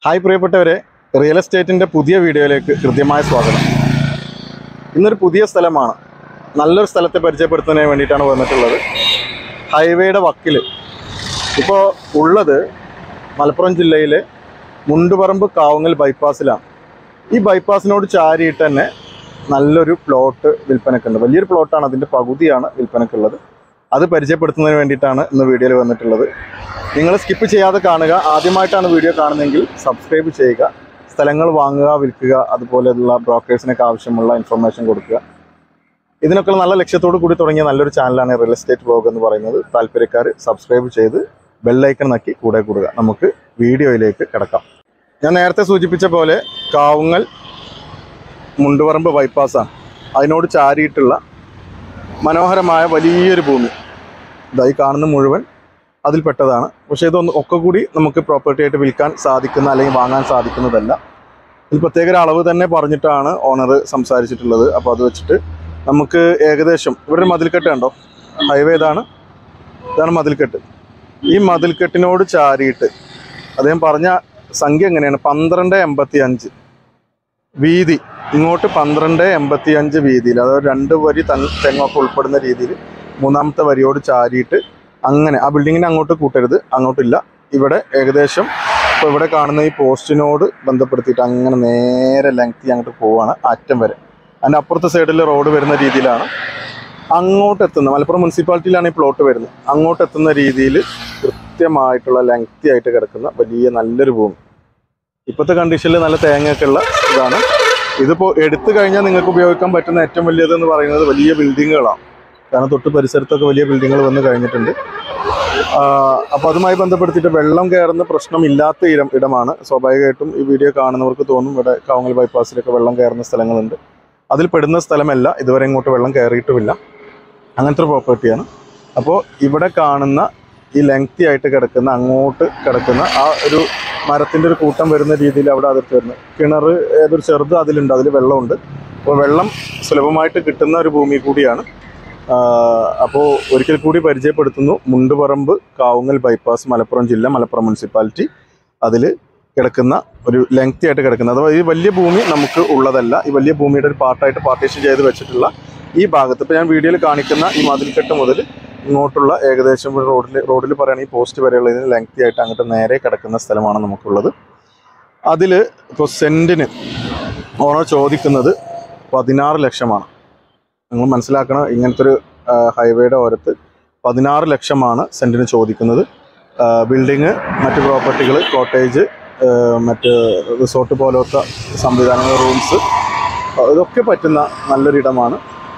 hi പ്രിയപ്പെട്ടവരെ real എസ്റ്റേറ്റിൻ്റെ പുതിയ വീഡിയോയിലേക്ക് കൃത്യമായ സ്വാഗതം ഇന്നൊരു പുതിയ സ്ഥലമാണ് നല്ലൊരു സ്ഥലത്തെ പരിചയപ്പെടുത്തുന്നതിന് വേണ്ടിയിട്ടാണ് വന്നിട്ടുള്ളത് ഹൈവേയുടെ വക്കിൽ ഇപ്പോൾ ഉള്ളത് മലപ്പുറം ജില്ലയിലെ മുണ്ടുപറമ്പ് കാവുങ്ങൽ ബൈപ്പാസിലാണ് ഈ ബൈപ്പാസിനോട് ചാരിയിട്ട് തന്നെ നല്ലൊരു പ്ലോട്ട് വിൽപ്പനക്കുണ്ട് വലിയൊരു പ്ലോട്ടാണ് അതിൻ്റെ പകുതിയാണ് വിൽപ്പനക്കുള്ളത് അത് പരിചയപ്പെടുത്തുന്നതിന് വേണ്ടിയിട്ടാണ് ഇന്ന് വീഡിയോയിൽ വന്നിട്ടുള്ളത് നിങ്ങൾ സ്കിപ്പ് ചെയ്യാതെ കാണുക ആദ്യമായിട്ടാണ് വീഡിയോ കാണുന്നതെങ്കിൽ സബ്സ്ക്രൈബ് ചെയ്യുക സ്ഥലങ്ങൾ വാങ്ങുക വിൽക്കുക അതുപോലെയുള്ള ബ്രോക്കേഴ്സിനൊക്കെ ആവശ്യമുള്ള ഇൻഫർമേഷൻ കൊടുക്കുക ഇതിനൊക്കെ നല്ല ലക്ഷ്യത്തോടു കൂടി തുടങ്ങിയ നല്ലൊരു ചാനലാണ് റിയൽ എസ്റ്റേറ്റ് വ്ലോഗ് എന്ന് പറയുന്നത് താല്പര്യക്കാർ സബ്സ്ക്രൈബ് ചെയ്ത് ബെല്ലൈക്കൺ നക്കി കൂടെ കൂടുക നമുക്ക് വീഡിയോയിലേക്ക് കിടക്കാം ഞാൻ നേരത്തെ സൂചിപ്പിച്ച പോലെ കാവുങ്ങൽ മുണ്ടുപറമ്പ് ബൈപ്പാസാണ് അതിനോട് ചാരിയിട്ടുള്ള മനോഹരമായ വലിയൊരു ഭൂമി ഇതായി കാണുന്ന മുഴുവൻ അതിൽപ്പെട്ടതാണ് പക്ഷേ ഇതൊന്ന് ഒക്കെ കൂടി നമുക്ക് പ്രോപ്പർട്ടി ആയിട്ട് വിൽക്കാൻ സാധിക്കുന്ന അല്ലെങ്കിൽ വാങ്ങാൻ സാധിക്കുന്നതല്ല ഇതിൽ പ്രത്യേക ഒരു അളവ് തന്നെ പറഞ്ഞിട്ടാണ് ഓണർ സംസാരിച്ചിട്ടുള്ളത് അപ്പോൾ അത് വെച്ചിട്ട് നമുക്ക് ഏകദേശം ഇവിടെ ഒരു മതിൽക്കെട്ട് കണ്ടോ ഹൈവേ ഇതാണ് ഇതാണ് മതിൽക്കെട്ട് ഈ മതിൽക്കെട്ടിനോട് ചാരിയിട്ട് അദ്ദേഹം പറഞ്ഞ സംഖ്യ എങ്ങനെയാണ് പന്ത്രണ്ട് എൺപത്തി അഞ്ച് വീതി ഇങ്ങോട്ട് പന്ത്രണ്ട് എൺപത്തി അഞ്ച് വീതിയിൽ അതായത് രണ്ട് വരി തൻ തെങ്ങൊക്കെ ഉൾപ്പെടുന്ന രീതിയിൽ മൂന്നാമത്തെ വരിയോട് ചാരിയിട്ട് അങ്ങനെ ആ ബിൽഡിങ്ങിനെ അങ്ങോട്ട് കൂട്ടരുത് അങ്ങോട്ടില്ല ഇവിടെ ഏകദേശം ഇപ്പോൾ ഇവിടെ കാണുന്ന ഈ പോസ്റ്റിനോട് ബന്ധപ്പെടുത്തിയിട്ട് അങ്ങനെ നേരെ ലെങ്തി അങ്ങോട്ട് പോവാണ് അറ്റം വരെ അതിൻ്റെ അപ്പുറത്തെ സൈഡിൽ റോഡ് വരുന്ന രീതിയിലാണ് അങ്ങോട്ട് എത്തുന്ന മലപ്പുറം മുനിസിപ്പാലിറ്റിയിലാണ് ഈ പ്ലോട്ട് വരുന്നത് അങ്ങോട്ട് എത്തുന്ന രീതിയിൽ കൃത്യമായിട്ടുള്ള ലെങ്തി ആയിട്ട് കിടക്കുന്ന വലിയ നല്ലൊരു ഭൂമി ഇപ്പോഴത്തെ കണ്ടീഷനിൽ നല്ല തേങ്ങയൊക്കെ ഉള്ള ഇതാണ് ഇതിപ്പോൾ എടുത്തു കഴിഞ്ഞാൽ നിങ്ങൾക്ക് ഉപയോഗിക്കാൻ പറ്റുന്ന ഏറ്റവും വലിയത് എന്ന് പറയുന്നത് വലിയ ബിൽഡിങ്ങുകളാണ് കാരണം തൊട്ട് പരിസരത്തൊക്കെ വലിയ ബിൽഡിങ്ങുകൾ വന്ന് കഴിഞ്ഞിട്ടുണ്ട് അപ്പോൾ അതുമായി ബന്ധപ്പെടുത്തിയിട്ട് വെള്ളം കയറുന്ന പ്രശ്നമില്ലാത്ത ഇടം ഇടമാണ് സ്വാഭാവികമായിട്ടും ഈ വീഡിയോ കാണുന്നവർക്ക് തോന്നും ഇവിടെ കാവങ്ങൽ ബൈപ്പാസിലൊക്കെ വെള്ളം കയറുന്ന സ്ഥലങ്ങളുണ്ട് അതിൽ പെടുന്ന സ്ഥലമല്ല ഇതുവരെ ഇങ്ങോട്ട് വെള്ളം കയറിയിട്ടുമില്ല അങ്ങനത്തെ ഒരു പ്രോപ്പർട്ടിയാണ് അപ്പോൾ ഇവിടെ കാണുന്ന ഈ ലെങ്തി ആയിട്ട് കിടക്കുന്ന അങ്ങോട്ട് കിടക്കുന്ന ആ ഒരു മരത്തിൻ്റെ ഒരു കൂട്ടം വരുന്ന രീതിയിൽ അവിടെ അതിർത്തി വരുന്നത് കിണർ ഏതൊരു ചെറുത് അതിലുണ്ട് അതിൽ വെള്ളമുണ്ട് അപ്പോൾ വെള്ളം സുലഭമായിട്ട് കിട്ടുന്ന ഒരു ഭൂമി കൂടിയാണ് അപ്പോൾ ഒരിക്കൽ കൂടി പരിചയപ്പെടുത്തുന്നു മുണ്ടുപറമ്പ് കാവുങ്ങൽ ബൈപ്പാസ് മലപ്പുറം ജില്ല മലപ്പുറം മുനിസിപ്പാലിറ്റി അതിൽ കിടക്കുന്ന ഒരു ലെങ്തി ആയിട്ട് കിടക്കുന്ന അഥവാ ഈ വലിയ ഭൂമി നമുക്ക് ഉള്ളതല്ല ഈ വലിയ ഭൂമിയുടെ ഒരു പാർട്ടായിട്ട് പാർട്ടീഷൻ ചെയ്ത് വെച്ചിട്ടുള്ള ഈ ഭാഗത്ത് ഇപ്പോൾ ഞാൻ വീഡിയോയിൽ കാണിക്കുന്ന ഈ മതിൽക്കെട്ട് മുതൽ ഇങ്ങോട്ടുള്ള ഏകദേശം റോഡിൽ റോഡിൽ പറയുകയാണെങ്കിൽ ഈ പോസ്റ്റ് വരെയുള്ള ഇതിന് ലെങ്തി ആയിട്ട് അങ്ങോട്ട് നേരെ കിടക്കുന്ന സ്ഥലമാണ് നമുക്കുള്ളത് അതിൽ ഇപ്പോൾ സെൻറ്റിന് ഓണർ ചോദിക്കുന്നത് പതിനാറ് ലക്ഷമാണ് നിങ്ങൾ മനസ്സിലാക്കണം ഇങ്ങനത്തെ ഒരു ഹൈവേയുടെ ഓരത്ത് പതിനാറ് ലക്ഷമാണ് സെൻറ്റിന് ചോദിക്കുന്നത് ബിൽഡിങ് മറ്റ് പ്രോപ്പർട്ടികൾ കോട്ടേജ് മറ്റ് റിസോർട്ട് പോലത്തെ സംവിധാനങ്ങൾ റൂംസ് ഇതൊക്കെ പറ്റുന്ന നല്ലൊരിടമാണ്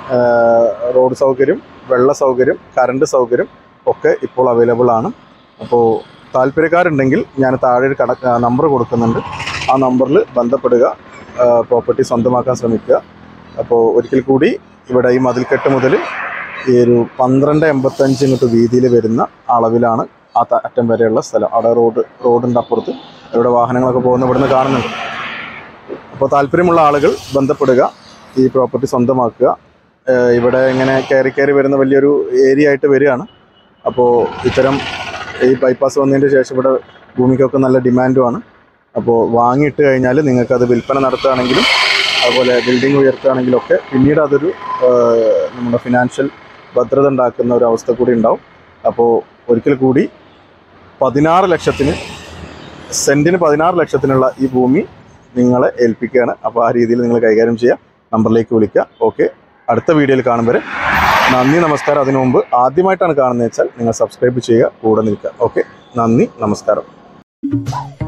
റോഡ് സൗകര്യം വെള്ള സൗകര്യം കറണ്ട് സൗകര്യം ഒക്കെ ഇപ്പോൾ അവൈലബിൾ ആണ് അപ്പോൾ താല്പര്യക്കാരുണ്ടെങ്കിൽ ഞാൻ താഴെ ഒരു കട നമ്പർ കൊടുക്കുന്നുണ്ട് ആ നമ്പറിൽ ബന്ധപ്പെടുക പ്രോപ്പർട്ടി സ്വന്തമാക്കാൻ ശ്രമിക്കുക അപ്പോൾ ഒരിക്കൽ കൂടി ഇവിടെ ഈ മതിൽക്കെട്ട് മുതൽ ഈ ഒരു പന്ത്രണ്ട് എൺപത്തഞ്ച് ഇങ്ങോട്ട് വീതിയിൽ വരുന്ന അളവിലാണ് ആ ത- അറ്റം വരെയുള്ള സ്ഥലം അവിടെ റോഡ് റോഡിൻ്റെ അപ്പുറത്ത് ഇവിടെ വാഹനങ്ങളൊക്കെ പോകുന്ന ഇവിടുന്ന് കാണുന്നുണ്ട് അപ്പോൾ താല്പര്യമുള്ള ആളുകൾ ബന്ധപ്പെടുക ഈ പ്രോപ്പർട്ടി സ്വന്തമാക്കുക ഏഹ് ഇവിടെ ഇങ്ങനെ കയറി കയറി വരുന്ന വലിയൊരു ഏരിയ ആയിട്ട് വരികയാണ് അപ്പോൾ ഇത്തരം ഈ ബൈപ്പാസ് വന്നതിന് ശേഷം ഇവിടെ ഭൂമിക്കൊക്കെ നല്ല ഡിമാൻഡുമാണ് അപ്പോൾ വാങ്ങിയിട്ട് കഴിഞ്ഞാൽ നിങ്ങൾക്കത് വിൽപ്പന നടത്തുകയാണെങ്കിലും അതുപോലെ ബിൽഡിംഗ് ഉയർത്തുകയാണെങ്കിലും ഒക്കെ പിന്നീട് അതൊരു ഏഹ്, നമ്മുടെ ഫിനാൻഷ്യൽ ഭദ്രത ഉണ്ടാക്കുന്ന ഒരു അവസ്ഥ കൂടി ഉണ്ടാവും അപ്പോൾ ഒരിക്കൽ കൂടി പതിനാറ് ലക്ഷത്തിന് സെൻറ്റിന് പതിനാറ് ലക്ഷത്തിനുള്ള ഈ ഭൂമി നിങ്ങളെ ഏൽപ്പിക്കുകയാണ് അപ്പോൾ ആ രീതിയിൽ നിങ്ങൾ കൈകാര്യം ചെയ്യുക നമ്പറിലേക്ക് വിളിക്കുക ഓക്കെ അടുത്ത വീഡിയോയിൽ കാണും വരെ നന്ദി നമസ്കാരം അതിനു മുമ്പ് ആദ്യമായിട്ടാണ് കാണുന്നത് വെച്ചാൽ നിങ്ങൾ സബ്സ്ക്രൈബ് ചെയ്യുക കൂടെ നിൽക്കുക ഓക്കെ നന്ദി നമസ്കാരം